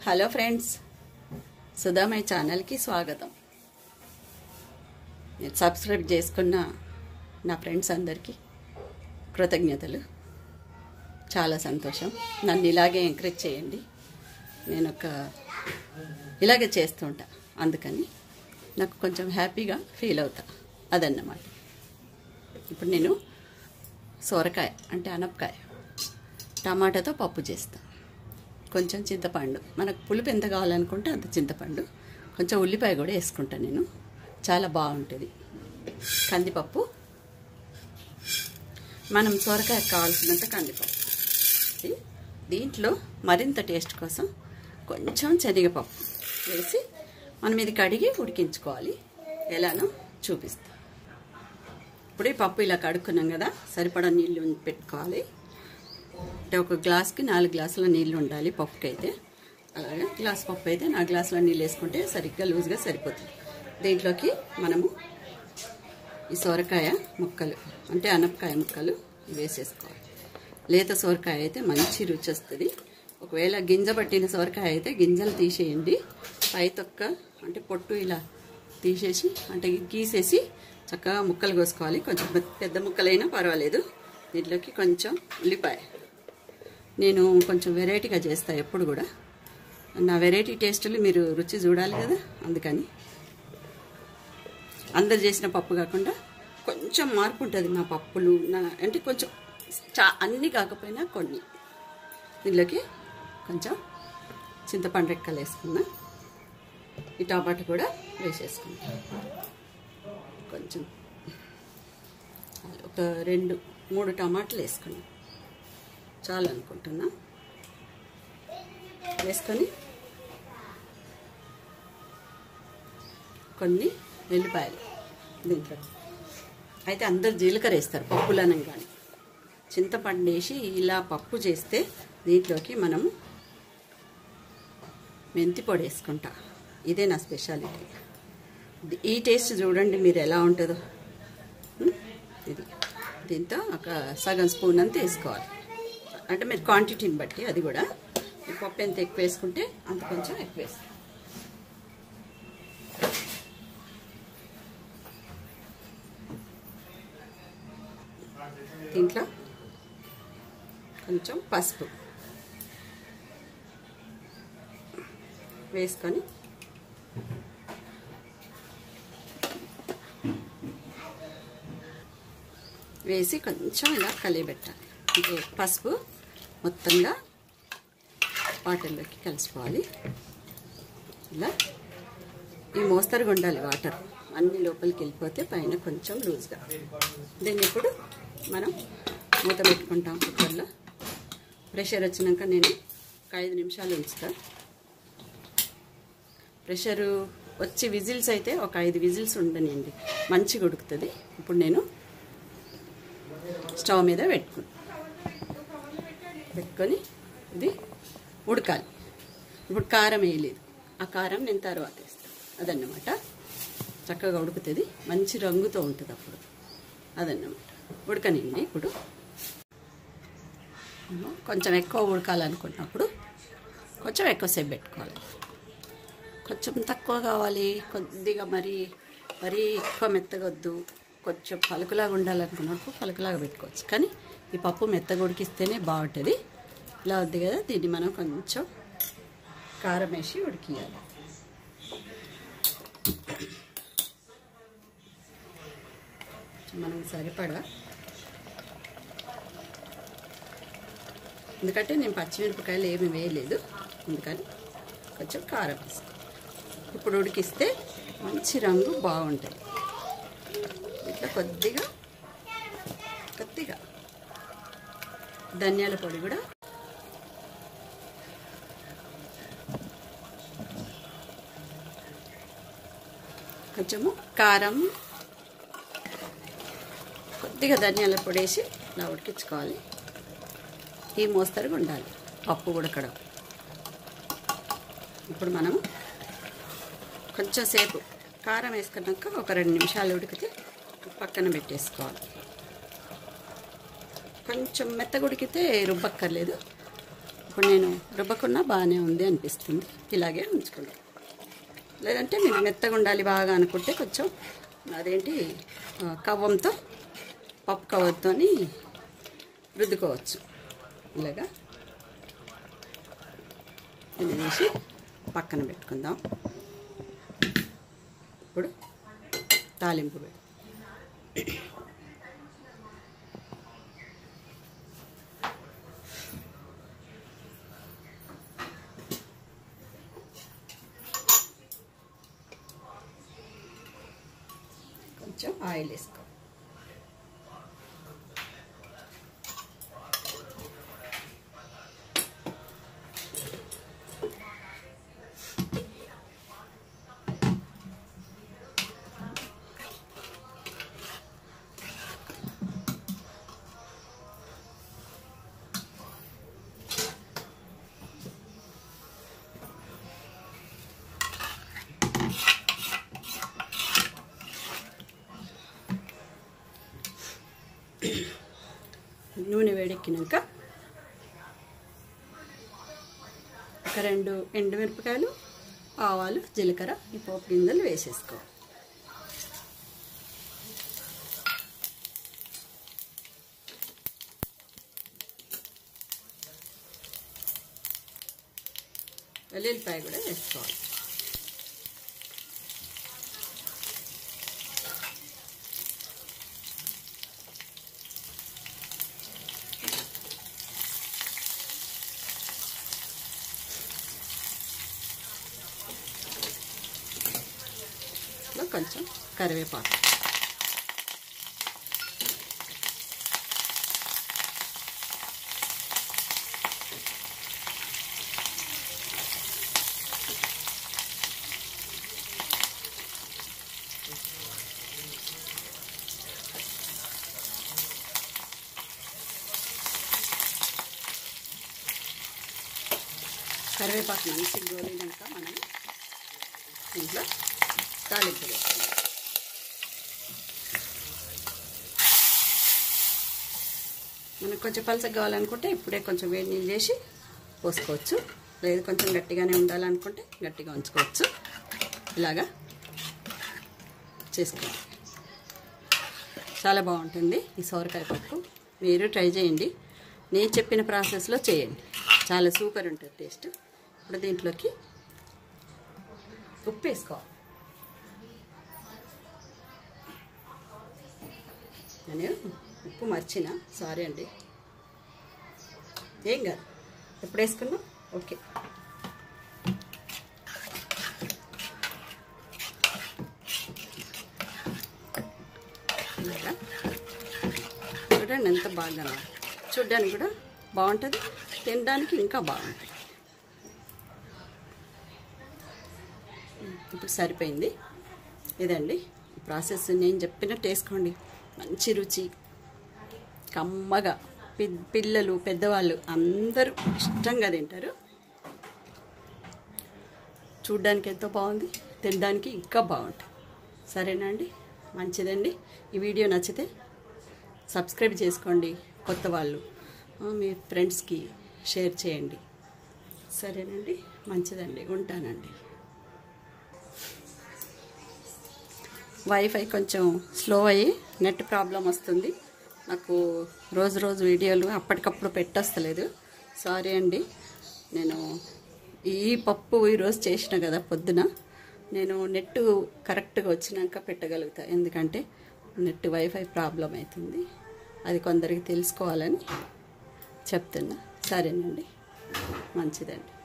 Hello friends Sudhamayya ఛానల్కి స్వాగతం మీరు సబ్స్క్రైబ్ చేసుకున్న నా ఫ్రెండ్స్ అందరికీ కృతజ్ఞతలు చాలా సంతోషం నన్ను ఇలాగే ఎంకరేజ్ చేయండి నేను ఒక ఇలాగే చేస్తుంటా అందుకని నాకు కొంచెం హ్యాపీగా ఫీల్ అవుతా అదన్నమాట ఇప్పుడు నేను సొరకాయ అంటే అనపకాయ టమాటాతో పప్పు చేస్తా కొంచెం చింతపండు మనకు పులుపు ఎంత కావాలనుకుంటే అంత చింతపండు కొంచెం ఉల్లిపాయ కూడా వేసుకుంటాను నేను చాలా బాగుంటుంది కందిపప్పు మనం సొరకాయ కావాల్సినంత కందిపప్పు ఇది దీంట్లో మరింత టేస్ట్ కోసం కొంచెం శనగపప్పు వేసి మనం ఇది కడిగి ఉడికించుకోవాలి ఎలానో చూపిస్తాం ఇప్పుడు ఈ పప్పు ఇలా కడుక్కున్నాం కదా సరిపడా నీళ్ళు పెట్టుకోవాలి అంటే ఒక గ్లాస్కి నాలుగు గ్లాసుల నీళ్ళు ఉండాలి పప్పుకి అయితే అలాగే గ్లాస్ పప్పు అయితే నా గ్లాసుల నీళ్ళు వేసుకుంటే సరిగ్గా లూజ్గా సరిపోతుంది దీంట్లోకి మనము ఈ సొరకాయ ముక్కలు అంటే అనపకాయ ముక్కలు వేసేసుకోవాలి లేత సొరకాయ అయితే మంచి రుచి వస్తుంది ఒకవేళ గింజ పట్టిన సొరకాయ అయితే గింజలు తీసేయండి పై తొక్క అంటే పొట్టు ఇలా తీసేసి అంటే గీసేసి చక్కగా ముక్కలు కోసుకోవాలి కొంచెం పెద్ద ముక్కలైనా పర్వాలేదు దీంట్లోకి కొంచెం ఉల్లిపాయ నేను కొంచెం వెరైటీగా చేస్తా ఎప్పుడు కూడా నా వెరైటీ టేస్టులు మీరు రుచి చూడాలి కదా అందుకని అందరు చేసిన పప్పు కాకుండా కొంచెం మార్పు ఉంటుంది నా పప్పులు నా అంటే కొంచెం చా అన్నీ కాకపోయినా కొన్ని దీనిలోకి కొంచెం చింతపండు రెక్కలు వేసుకున్నా ఈ టమాటా కూడా వేసేసుకున్నా కొంచెం ఒక రెండు మూడు టమాటాలు వేసుకున్నాం చాలు అనుకుంటున్నా వేసుకొని కొన్ని వెల్లిపాయలు దీంట్లో అయితే అందరు జీలకర్ర వేస్తారు పప్పులనం కానీ చింతపండు వేసి ఇలా పప్పు చేస్తే దీంట్లోకి మనము మెంతి పొడి వేసుకుంటా ఇదే నా స్పెషాలిటీ ఈ టేస్ట్ చూడండి మీరు ఎలా ఉంటుందో ఉం? ఇది దీంతో ఒక సగం స్పూన్ అంతా వేసుకోవాలి అంటే మీరు క్వాంటిటీని బట్టి అది కూడా ఈ పప్పు ఎంత ఎక్కువ వేసుకుంటే అంత కొంచెం ఎక్కువ వేసుకోవాలి దీంట్లో కొంచెం పసుపు వేసుకొని వేసి కొంచెం ఇలా కలియబెట్టాలి అంటే పసుపు మొత్తంగా వాటర్లోకి కలిసిపోవాలి ఇలా ఈ మోస్తరుగా ఉండాలి వాటర్ అన్ని లోపలికి వెళ్ళిపోతే పైన కొంచెం లూజ్గా దీన్ని ఇప్పుడు మనం మూత పెట్టుకుంటాం కుక్కర్లో ప్రెషర్ వచ్చినాక నేను ఒక ఐదు నిమిషాలు ఉంచుతా ప్రెషరు వచ్చి విజిల్స్ అయితే ఒక ఐదు విజిల్స్ ఉండనియండి మంచిగా ఉడుకుతుంది ఇప్పుడు నేను స్టవ్ మీద పెట్టుకుని పెట్టుకొని ఇది ఉడకాలి ఇప్పుడు కారం వేయలేదు ఆ కారం నేను తర్వాత వేస్తాను అదన్నమాట చక్కగా ఉడుకుతుంది మంచి రంగుతో ఉంటుంది అప్పుడు అదన్నమాట ఉడకనిండి ఇప్పుడు కొంచెం ఎక్కువ ఉడకాలనుకున్నప్పుడు కొంచెం ఎక్కువసేపు పెట్టుకోవాలి కొంచెం తక్కువ కావాలి కొద్దిగా మరి మరీ ఎక్కువ మెత్తగొద్దు కొంచెం పలుకులాగా ఉండాలనుకున్నప్పుడు పలుకులాగా పెట్టుకోవచ్చు కానీ ఈ పప్పు మెత్తగా ఉడికిస్తేనే బాగుంటుంది ఇలా వద్దు కదా దీన్ని మనం కొంచెం కారం వేసి ఉడికియాలి మనం సరిపడా ఎందుకంటే నేను పచ్చిమిరపకాయలు ఏమి వేయలేదు అందుకని కొంచెం కారం వేస్తాను ఇప్పుడు ఉడికిస్తే మంచి రంగు బాగుంటుంది ఇట్లా కొద్దిగా కొద్దిగా ధనియాల పొడి కూడా కొంచెము కారం కొద్దిగా ధనియాల పొడి వేసి ఇలా ఉడికించుకోవాలి ఈ మోస్తరుగా ఉండాలి పప్పు ఉడకడం ఇప్పుడు మనం కొంచెం సేపు కారం వేసుకున్నాక ఒక రెండు నిమిషాలు ఉడికితే పక్కన పెట్టేసుకోవాలి కొంచెం మెత్తగా ఉడికితే రుబ్బక్కర్లేదు ఇప్పుడు నేను రుబ్బకున్నా బాగానే ఉంది అనిపిస్తుంది ఇలాగే ఉంచుకుంటాం లేదంటే మీరు మెత్తగా ఉండాలి బాగా అనుకుంటే కొంచెం అదేంటి ఆ, కవ్వంతో పప్పు కవర్తో రుద్దుకోవచ్చు ఇలాగా ఇది తీసి పక్కన పెట్టుకుందాం ఇప్పుడు తాలింపు పెడు కొంచెం ఆయిల్ వేసుకో నూనె వేడెక్కినాక ఒక రెండు ఎండుమిరపకాయలు ఆవాలు జీలకర్ర ఈ పోపు గింజలు వేసేసుకో వెల్లుల్లిపాయ కూడా వేసుకోవాలి లో కొంచెం కరివేపాకు కరివేపాకు మంచి గోలినాక మనం ఇంట్లో తాలింపు వేసుకుందాం మనకు కొంచెం పలసగా కావాలనుకుంటే ఇప్పుడే కొంచెం వేడి నీళ్ళు చేసి పోసుకోవచ్చు లేదు కొంచెం గట్టిగానే ఉండాలనుకుంటే గట్టిగా ఉంచుకోవచ్చు ఇలాగా చేసుకోండి చాలా బాగుంటుంది ఈ సోరకాయ పప్పు మీరు ట్రై చేయండి నేను చెప్పిన ప్రాసెస్లో చేయండి చాలా సూపర్ ఉంటుంది టేస్ట్ ఇప్పుడు దీంట్లోకి ఉప్పు వేసుకోవాలి నేను ఉప్పు మర్చిన సారీ అండి ఏం కాదు ఎప్పుడు వేసుకున్నా ఓకే ఇలాగా చూడండి ఎంత బాగా చూడడానికి కూడా బాగుంటుంది తినడానికి ఇంకా బాగుంటుంది ఇప్పుడు సరిపోయింది ఇదండి ఈ ప్రాసెస్ నేను చెప్పినట్టు వేసుకోండి మంచి రుచి కమ్మగా పి- పిల్లలు పెద్దవాళ్ళు అందరూ ఇష్టంగా తింటారు చూడ్డానికి ఎంతో బాగుంది తినడానికి ఇంకా బాగుంటుంది సరేనా అండి మంచిదండి ఈ వీడియో నచ్చితే సబ్స్క్రైబ్ చేసుకోండి కొత్త వాళ్ళు ఆ, మీ ఫ్రెండ్స్కి షేర్ చేయండి సరేనండి మంచిదండి ఉంటానండి వైఫై కొంచెం స్లో అయ్యి నెట్ ప్రాబ్లం వస్తుంది నాకు రోజు రోజు వీడియోలు అప్పటికప్పుడు పెట్టొస్తలేదు సారీ అండి నేను ఈ పప్పు ఈరోజు చేసిన కదా పొద్దున నేను నెట్ కరెక్ట్గా వచ్చినాక పెట్టగలుగుతా ఎందుకంటే నెట్ వైఫై ప్రాబ్లం అవుతుంది అది కొందరికి తెలుసుకోవాలని చెప్తున్నా సరేనండి మంచిదండి